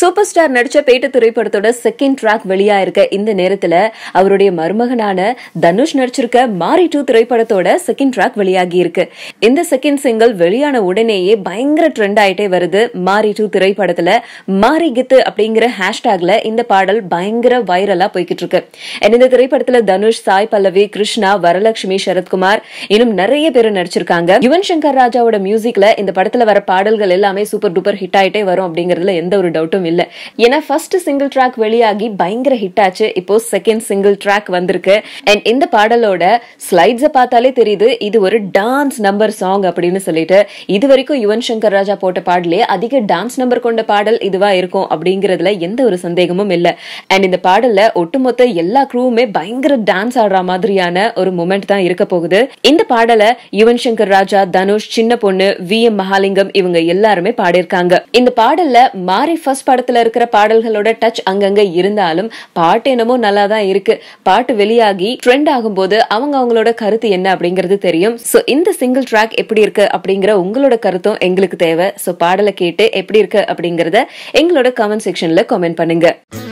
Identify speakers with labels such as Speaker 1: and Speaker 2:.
Speaker 1: super star நடிச்ச பேட்ட திரைப்படத்தோட second track வெளியா இருக்க இந்த நேரத்துல அவருடைய மருமகனான தனுஷ் நடிச்சிருக்க மாரி டூ திரைப்படத்தோட செகண்ட் ட்ராக் வெளியாகி இருக்கு இந்த செகண்ட் சிங்கிள் வெளியான உடனேயே பயங்கர ட்ரெண்ட் ஆயிட்டே வருது மாரி டூ திரைப்படத்துல மாரி கித்து அப்படிங்கிற ஹேஷ்டேக்ல இந்த பாடல் பயங்கர வைரலா போய்கிட்டு இருக்கு And இந்த திரைப்படத்துல தனுஷ் சாய் பல்லவி கிருஷ்ணா வரலட்சுமி சரத்குமார் இன்னும் நிறைய பேர் நடிச்சிருக்காங்க யுவன் சங்கர் ராஜாவோட மியூசிக்ல இந்த படத்துல வர பாடல்கள் எல்லாமே சூப்பர் டூப்பர் ஹிட் ஆயிட்டே வரும் அப்படிங்கறதுல எந்த ஒரு டவுட்டும் இல்ல ஏன்னா ஃபர்ஸ்ட் சிங்கிள் ட்ராக் வெளியாகி பயங்கர ஹிட் ஆச்சு இப்போ செகண்ட் சிங்கிள் ட்ராக் வந்திருக்கு அண்ட் இந்த பாடலோட ஸ்லைட்ஸ பார்த்தாலே தெரியுது இது ஒரு டான்ஸ் நம்பர் சாங் அப்படின்னு சொல்லிட்டு இது வரைக்கும் யுவன் சங்கர் ராஜா போட்ட பாடலே அதிக டான்ஸ் நம்பர் கொண்ட பாடல் இதுவா இருக்கும் அப்படிங்கறதுல எந்த ஒரு சந்தேகமும் இல்ல அண்ட் இந்த பாடல்ல ஒட்டுமொத்த எல்லா க்ரூவுமே பயங்கர டான்ஸ் ஆடுற மாதிரியான ஒரு மூமெண்ட் தான் இருக்க போகுது இந்த பாடலை யுவன் சங்கர் ராஜா தனுஷ் சின்ன பொண்ணு வி எம் மகாலிங்கம் இவங்க எல்லாருமே பாடியிருக்காங்க இந்த பாடல்ல மாரி ஃபர்ஸ்ட் படத்துல இருக்கிற பாடல்களோட டச் அங்கங்க இருந்தாலும் பாட்டு என்னமோ நல்லா தான் இருக்கு பாட்டு வெளியாகி ட்ரெண்ட் ஆகும்போது அவங்க அவங்களோட கருத்து என்ன அப்படிங்கிறது தெரியும் சோ இந்த சிங்கிள் ட்ராக் எப்படி இருக்கு அப்படிங்கிற உங்களோட கருத்தும் எங்களுக்கு தேவை சோ பாடலை கேட்டு எப்படி இருக்கு அப்படிங்கறத எங்களோட கமெண்ட் செக்ஷன்ல கமெண்ட் பண்ணுங்க